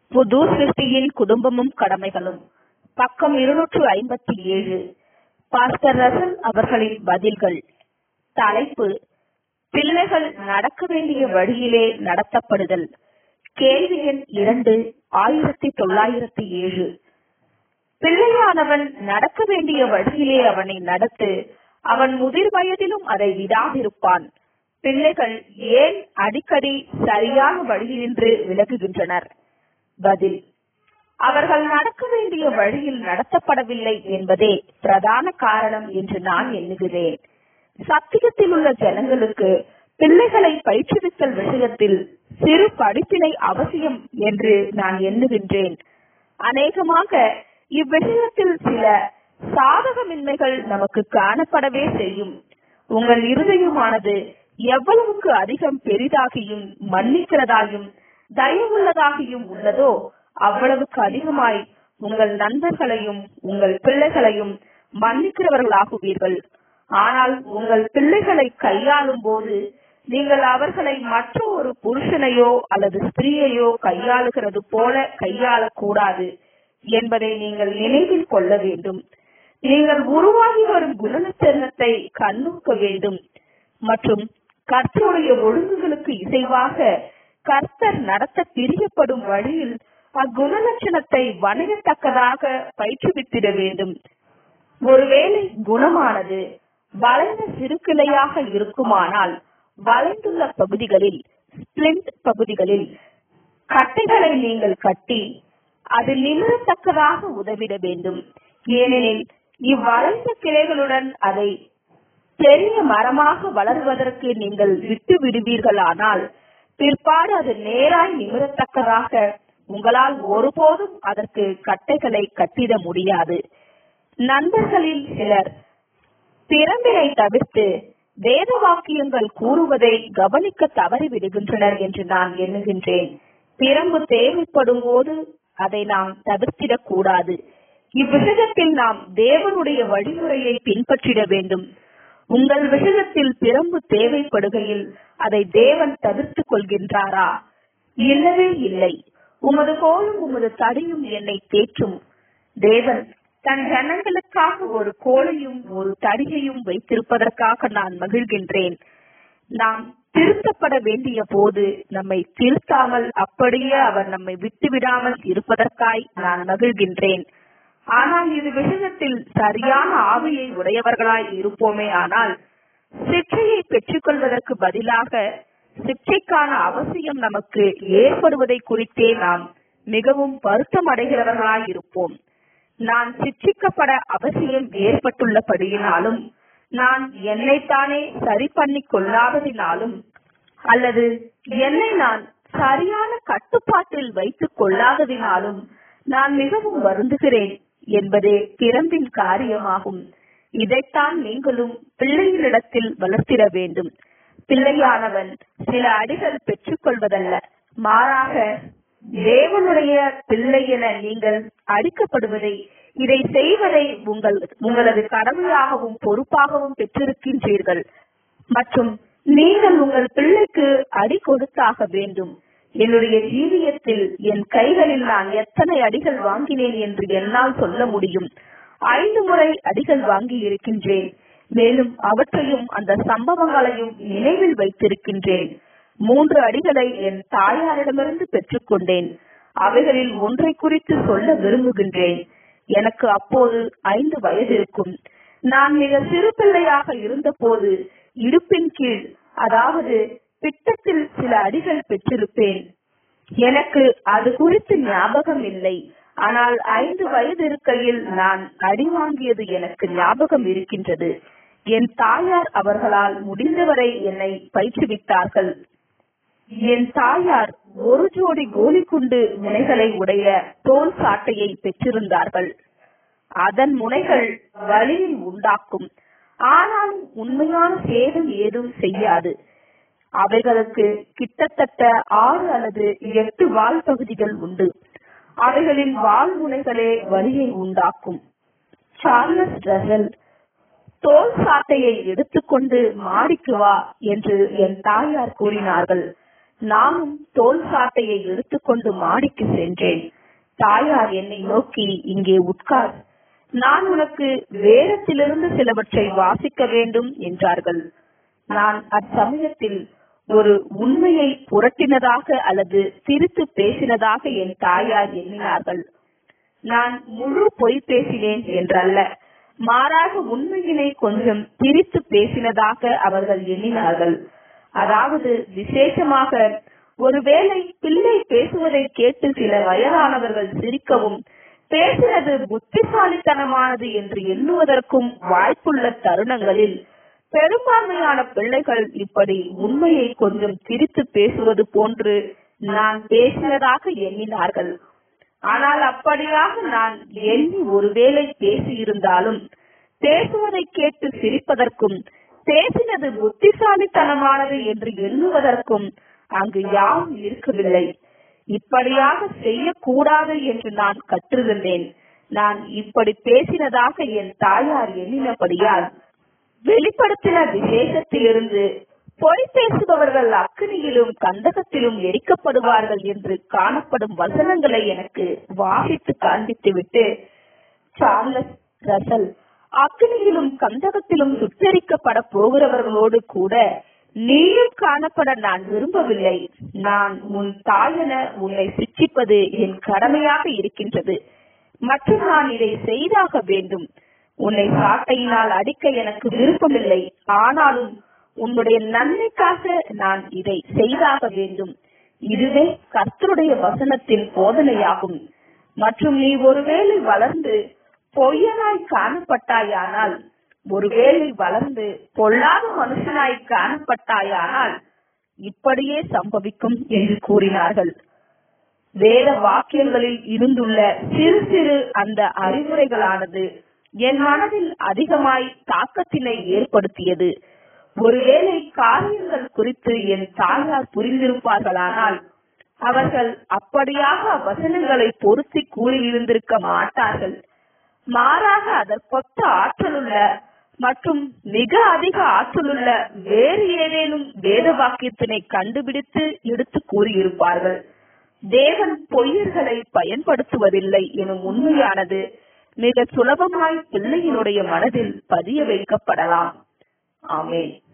புது சிருஷ்டியின் குடும்பமும் கடமைகளும் பக்கம் இருநூற்று ஐம்பத்தி ஏழு பாஸ்டர் ரசல் அவர்களின் பதில்கள் தலைப்பு பிள்ளைகள் நடக்க வேண்டிய வழியிலே நடத்தப்படுதல் கேள்வி எண் இரண்டு ஆயிரத்தி தொள்ளாயிரத்தி ஏழு பிள்ளையானவன் நடக்க வேண்டிய வழியிலே அவனை நடத்து அவன் முதிர் வயதிலும் அதை விடாதிருப்பான் பிள்ளைகள் ஏன் அடிக்கடி சரியான வழியினின்று விலகுகின்றனர் பதில் அவர்கள் நடக்க வேண்டிய வழியில் நடத்தப்படவில்லை என்பதே பிரதான காரணம் என்று நான் எண்ணுகிறேன் சத்தியத்தில் உள்ள ஜனங்களுக்கு பிள்ளைகளை பயிற்றுவித்தல் விஷயத்தில் சிறு படிப்பினை அவசியம் என்று நான் எண்ணுகின்றேன் அநேகமாக இவ்விஷயத்தில் சில சாதகமின்மைகள் நமக்கு காணப்படவே செய்யும் உங்கள் இருதயமானது எவ்வளவுக்கு அதிகம் பெரிதாகியும் மன்னிக்கிறதாயும் தயவுள்ளதாகியும் உள்ளதோ அவ்வளவுக்கு அதிகமாய் உங்கள் நண்பர்களையும் உங்கள் பிள்ளைகளையும் மன்னிக்கிறவர்களாகுவீர்கள் ஆனால் உங்கள் பிள்ளைகளை கையாளும் போது நீங்கள் அவர்களை மற்ற ஒரு புருஷனையோ அல்லது ஸ்திரீயையோ கையாளுகிறது போல கையாளக்கூடாது என்பதை நீங்கள் நினைவில் கொள்ள வேண்டும் நீங்கள் உருவாகி வரும் குணநத்தனத்தை கண்ணோக்க வேண்டும் மற்றும் கர்த்தருடைய ஒழுங்குகளுக்கு இசைவாக கர்த்தர் நடத்த பிரியப்படும் வழியில் அக்குணலட்சணத்தை வணங்கத்தக்கதாக பயிற்றுவித்திட வேண்டும் ஒருவேளை குணமானது வளைந்த சிறுக்கிளையாக இருக்குமானால் வளைந்துள்ள பகுதிகளில் ஸ்பிளிண்ட் பகுதிகளில் கட்டைகளை நீங்கள் கட்டி அது நிமிரத்தக்கதாக உதவிட வேண்டும் ஏனெனில் இவ்வளைந்த கிளைகளுடன் அதை பெரிய மரமாக வளருவதற்கு நீங்கள் விட்டு விடுவீர்களானால் பிற்பாடு அது நேராய் நிமிரத்தக்கதாக உங்களால் ஒருபோதும் அதற்கு கட்டைகளை கட்டிட முடியாது நண்பர்களில் சிலர் திறம்பினை தவிர்த்து வேத வாக்கியங்கள் கூறுவதை கவனிக்க தவறிவிடுகின்றனர் என்று நான் எண்ணுகின்றேன் திறம்பு தேவைப்படும் போது அதை நாம் தவிர்த்திடக் கூடாது இவ்விஷயத்தில் நாம் தேவனுடைய வழிமுறையை பின்பற்றிட வேண்டும் உங்கள் விஷயத்தில் பிரம்பு தேவைப்படுகையில் அதை தேவன் தவிர்த்துக் கொள்கின்றாரா இல்லவே இல்லை உமது கோலும் உமது தடியும் என்னை தேற்றும் தேவன் தன் ஜனங்களுக்காக ஒரு கோலையும் ஒரு தடியையும் வைத்திருப்பதற்காக நான் மகிழ்கின்றேன் நாம் திருத்தப்பட வேண்டிய போது நம்மை திருத்தாமல் அப்படியே அவர் நம்மை விட்டுவிடாமல் இருப்பதற்காய் நான் மகிழ்கின்றேன் ஆனால் இது விஷயத்தில் சரியான ஆவியை உடையவர்களாய் இருப்போமே ஆனால் சிக்ஷையை பெற்றுக்கொள்வதற்கு பதிலாக சிக்ஷைக்கான அவசியம் நமக்கு ஏற்படுவதை குறித்தே நாம் மிகவும் வருத்தம் அடைகிறவர்களாய் இருப்போம் நான் சிக்ஷிக்கப்பட அவசியம் ஏற்பட்டுள்ளபடியினாலும் நான் என்னைத்தானே சரி பண்ணி கொள்ளாததினாலும் அல்லது என்னை நான் சரியான கட்டுப்பாட்டில் வைத்துக் கொள்ளாததினாலும் நான் மிகவும் வருந்துகிறேன் என்பதே திறம்பின் காரியமாகும் இதைத்தான் நீங்களும் பிள்ளைகளிடத்தில் வளர்த்திட வேண்டும் பிள்ளையானவன் சில அடிகள் பெற்றுக்கொள்வதல்ல மாறாக தேவனுடைய பிள்ளை என நீங்கள் அடிக்கப்படுவதை இதை செய்வதை உங்கள் உங்களது கடமையாகவும் பொறுப்பாகவும் பெற்றிருக்கின்றீர்கள் மற்றும் நீங்கள் உங்கள் பிள்ளைக்கு அடி கொடுத்தாக வேண்டும் என்னுடைய ஜீவியத்தில் என் கைகளில் நான் எத்தனை அடிகள் வாங்கினேன் என்று என்னால் சொல்ல முடியும் ஐந்து முறை அடிகள் வாங்கி இருக்கின்றேன் மேலும் அவற்றையும் அந்த சம்பவங்களையும் நினைவில் வைத்திருக்கின்றேன் மூன்று அடிகளை என் தாயாரிடமிருந்து பெற்றுக்கொண்டேன் அவைகளில் ஒன்றை குறித்து சொல்ல விரும்புகின்றேன் எனக்கு அப்போது ஐந்து வயது இருக்கும் நான் மிக சிறு பிள்ளையாக இருந்தபோது இடுப்பின் கீழ் அதாவது பிட்டத்தில் சில அடிகள் பெற்றிருப்பேன் எனக்கு அது குறித்து ஞாபகம் இல்லை ஆனால் ஐந்து வயது இருக்கையில் நான் அடி வாங்கியது எனக்கு ஞாபகம் இருக்கின்றது என் தாயார் அவர்களால் முடிந்தவரை என்னை பயிற்றுவித்தார்கள் என் தாயார் ஒரு ஜோடி கோலிக்குண்டு முனைகளை உடைய தோல் சாட்டையை பெற்றிருந்தார்கள் அதன் முனைகள் வலியில் உண்டாக்கும் ஆனாலும் உண்மையான சேதம் ஏதும் செய்யாது அவைகளுக்கு கிட்டத்தட்ட ஆறு அல்லது எட்டு வால் பகுதிகள் உண்டு அவைகளின் வால் முனைகளே வலியை உண்டாக்கும் சார்லஸ் ரசல் தோல் சாட்டையை எடுத்துக்கொண்டு மாடிக்கு வா என்று என் தாயார் கூறினார்கள் நானும் தோல் சாட்டையை எடுத்துக்கொண்டு மாடிக்கு சென்றேன் தாயார் என்னை நோக்கி இங்கே உட்கார் நான் உனக்கு வேதத்திலிருந்து சிலவற்றை வாசிக்க வேண்டும் என்றார்கள் நான் அச்சமயத்தில் ஒரு உண்மையை புரட்டினதாக அல்லது சிரித்து பேசினதாக என் தாயார் எண்ணினார்கள் நான் முழு பொய் பேசினேன் என்றல்ல மாறாக உண்மையினை கொஞ்சம் திரித்து பேசினதாக அவர்கள் எண்ணினார்கள் அதாவது விசேஷமாக ஒருவேளை பிள்ளை பேசுவதை கேட்டு சில வயதானவர்கள் சிரிக்கவும் பேசினது புத்திசாலித்தனமானது என்று எண்ணுவதற்கும் வாய்ப்புள்ள தருணங்களில் பெரும்பான்மையான பிள்ளைகள் இப்படி உண்மையை கொஞ்சம் திரித்து பேசுவது போன்று நான் பேசினதாக எண்ணினார்கள் ஆனால் அப்படியாக நான் எண்ணி ஒருவேளை பேசியிருந்தாலும் பேசுவதை கேட்டு சிரிப்பதற்கும் பேசினது புத்திசாலித்தனமானது என்று எண்ணுவதற்கும் அங்கு யாரும் இருக்கவில்லை இப்படியாக செய்யக்கூடாது என்று நான் கற்றிருந்தேன் நான் இப்படி பேசினதாக என் தாயார் எண்ணினபடியால் வெளிப்படுத்தின விசேஷத்திலிருந்து பொய் பேசுபவர்கள் அக்னியிலும் கந்தகத்திலும் எரிக்கப்படுவார்கள் என்று காணப்படும் வசனங்களை எனக்கு வாசித்து காண்பித்துவிட்டு சார்லஸ் ரசல் அக்னியிலும் கந்தகத்திலும் சுட்டரிக்கப்பட போகிறவர்களோடு கூட நீயும் காணப்பட நான் விரும்பவில்லை நான் உன் தாயென உன்னை சிக்ஷிப்பது என் கடமையாக இருக்கின்றது மற்றும் நான் இதை செய்தாக வேண்டும் உன்னை சாட்டையினால் அடிக்க எனக்கு விருப்பமில்லை ஆனாலும் உன்னுடைய நன்மைக்காக நான் இதை செய்தாக வேண்டும் இதுவே கர்த்தருடைய வசனத்தின் போதனையாகும் மற்றும் நீ ஒருவேளை வளர்ந்து பொய்யனாய் காணப்பட்டாயானால் ஒருவேளை வளர்ந்து பொல்லாத மனுஷனாய் காணப்பட்டாயானால் இப்படியே சம்பவிக்கும் என்று கூறினார்கள் வேத வாக்கியங்களில் இருந்துள்ள சிறு சிறு அந்த அறிவுரைகளானது என் மனதில் அதிகமாய் தாக்கத்தினை ஏற்படுத்தியது ஒருவேளை காரியங்கள் குறித்து என் தாயார் புரிந்திருப்பார்களானால் அவர்கள் அப்படியாக வசனங்களை பொருத்தி கூறியிருந்திருக்க மாட்டார்கள் மாறாக அதற்கொத்த ஆற்றலுள்ள மற்றும் மிக அதிக ஆற்றலுள்ள வேறு ஏதேனும் வேத வாக்கியத்தினை கண்டுபிடித்து எடுத்து கூறியிருப்பார்கள் தேவன் பொய்யர்களை பயன்படுத்துவதில்லை எனும் உண்மையானது மிக சுலபமாய் பிள்ளையினுடைய மனதில் பதிய வைக்கப்படலாம் ஆமேன்